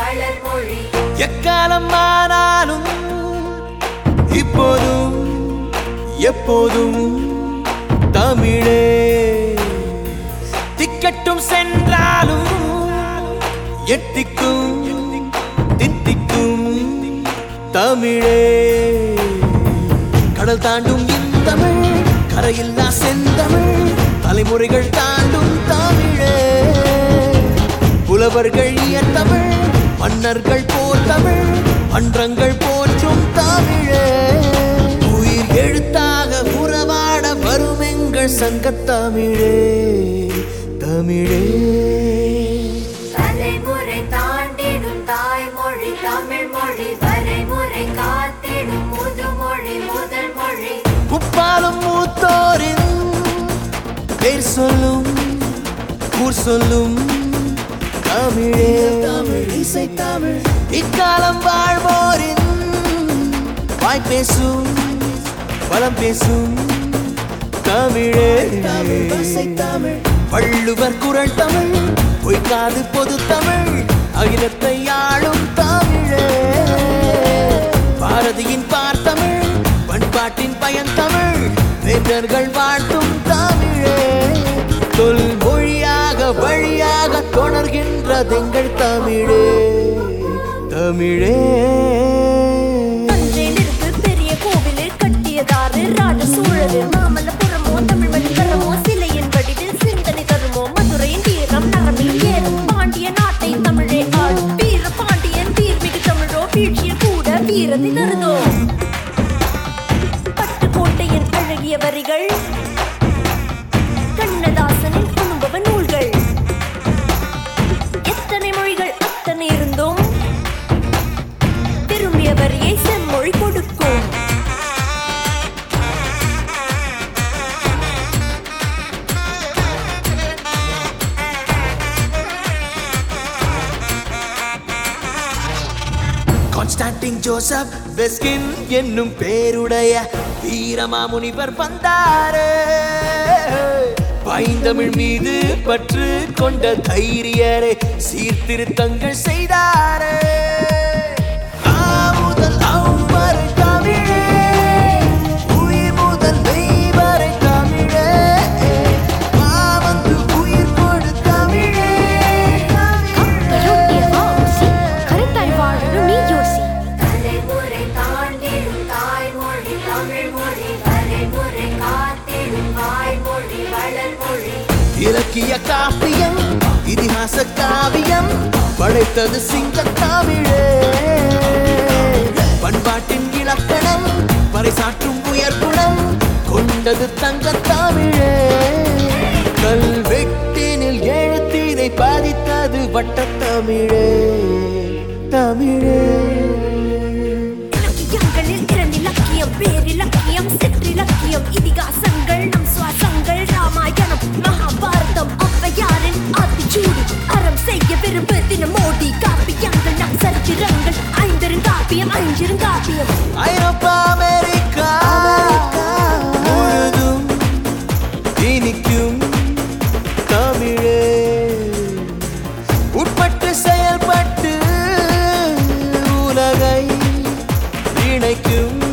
வளர்மொழி எக்காலம் ஆனாலும் இப்போதும் எப்போதும் தமிழே திக்கட்டும் சென்றாலும் எட்டிக்கும் தித்திக்கும் தமிழே கடல் தாண்டும் இந்தமிழ் கரையில்லா செந்தமிழ் தலைமுறைகள் தாண்டும் தமிழே புலவர்கள் இயத்தமிழ் மன்னர்கள் போல் தமிழ் மன்றங்கள் போற்றும் தமிழே உயிர் எழுத்தாக உறவாட வரும் எங்கள் சங்கத்தமிழே தமிழே தலைமுறை தாண்டிடும் தாய்மொழி தமிழ் மொழி வரைமுறை காத்திடும் முதுமொழி முதல் மொழி முப்பாலும் மூத்தோரின் பேர் சொல்லும் ஊர் சொல்லும் தமிழே தமிழ் இசை தமிழ் இக்காலம் வாழ்வோரின் வாய் பேசும் வளம் பேசும் தமிழே தமிழ் இசை தமிழ் வள்ளுவர் குரல் தமிழ் பொய்க்காது பொது தமிழ் அகிலத்தை ஆளும் தமிழே பாரதியின் பார்த்தமிழ் பண்பாட்டின் பயன் தமிழ் வேந்தர்கள் வாழ்த்தும் தமிழே தொல் மொழியாக வழியாக தொடர்கின்றதெங்கள் தமிழே தமிழே தஞ்சையிலிருக்கு பெரிய கோவிலில் கட்டியதாறு ராஜ சூழலு மாமல்லபுரமோ தமிழ் மணிக்கரமோ சிலையின் வடிவில் சிந்தனை தருமோ மதுரையின் வீரம் நரம்பில் ஏறும் பாண்டிய நாட்டை தமிழே ஆளும் வீர பாண்டியன் வீர்மிகு தமிழோ வீழ்ச்சியில் கூட வீரத்தை தருதோ பட்டுக்கோட்டையின் அழகிய வரிகள் கண்ணதாசனின் அனுபவ நூல்கள் எத்தனை மொழிகள் அத்தனை இருந்தும் விரும்பிய வரியை செம்மொழி கொடுக்கும் கான்ஸ்டான்டின் ஜோசப் வெஸ்கின் என்னும் பேருடைய வீரமாமுனிவர் வந்தாரு பைந்தமிழ் மீது பற்று கொண்ட தைரியரே சீர்திருத்தங்கள் செய்தாரே ஆ முதல் அவ் வரை தமிழே, உயிர் முதல் மெய் வரை தமிழே. வா வந்து உயிர் கொடு தமிழே கப்பலோட்டிய வாசி கருத்தாய் வாழணும் நீ யோசி தலைமுறை தாண்டிடும் தாய்மொழி தமிழ் மொழி வரைமுறை காத்திடும் வாய்மொழி வளர்மொழி இலக்கிய காப்பியம் இதிகாச காவியம் படைத்தது சிங்க தமிழே பண்பாட்டின் இலக்கணம் பறைசாற்றும் உயர்குணம் கொண்டது தங்க தமிழே கல்வெட்டினில் எழுத்தினை பதித்தது வட்ட தமிழே தமிழே இலக்கியங்களில் இரண்டிலக்கியம் பேரிலக்கியம் சிற்றிலக்கியம் இதிகாசங்கள் நம் சுவாசங்கள் ராமாயணம் மகாபாரதம் ஔவையாரின் ஆத்திச்சூடி அறம் செய்ய விரும்பு தினம் மோடி காப்பியங்கள் நம் சரித்திரங்கள் ஐந்தெருங்காப்பியம் ஐஞ்சிருங்காப்பியம் ஐரோப்பா அமெரிக்கா முழுதும் இனிக்கும் தமிழே உட்பட்டு செயல்பட்டு உலகை இணைக்கும்